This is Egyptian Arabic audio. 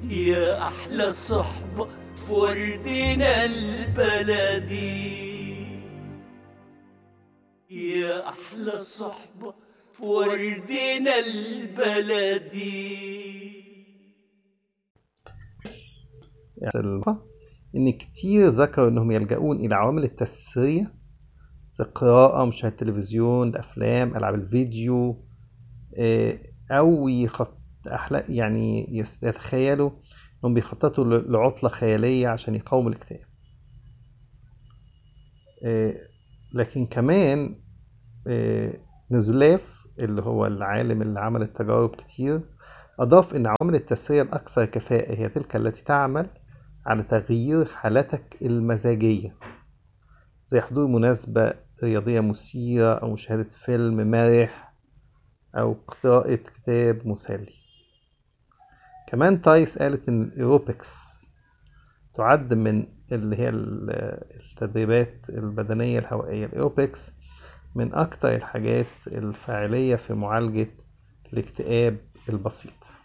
يا أحلى صحبة في وردنا البلدي يا أحلى صحبة في وردنا البلدي إن كتير ذكروا إنهم يلجؤون إلى عوامل التسرية زي القراءة مشاهدة التلفزيون الأفلام ألعاب الفيديو آه، أو يخط أحلى يعني يس- يتخيلوا إنهم بيخططوا ل- لعطلة خيالية عشان يقاوموا الاكتئاب آه، لكن كمان آه، نزلاف اللي هو العالم اللي عمل التجارب كتير أضاف إن عوامل التسرية الأكثر كفاءة هي تلك التي تعمل على تغيير حالتك المزاجية زي حضور مناسبة رياضية مثيرة أو مشاهدة فيلم مرح أو قراءة كتاب مسلي كمان تايس قالت إن الإيروبكس تعد من اللي هي ال- التدريبات البدنية الهوائية الإيروبكس من أكتر الحاجات الفاعلية في معالجة الاكتئاب البسيط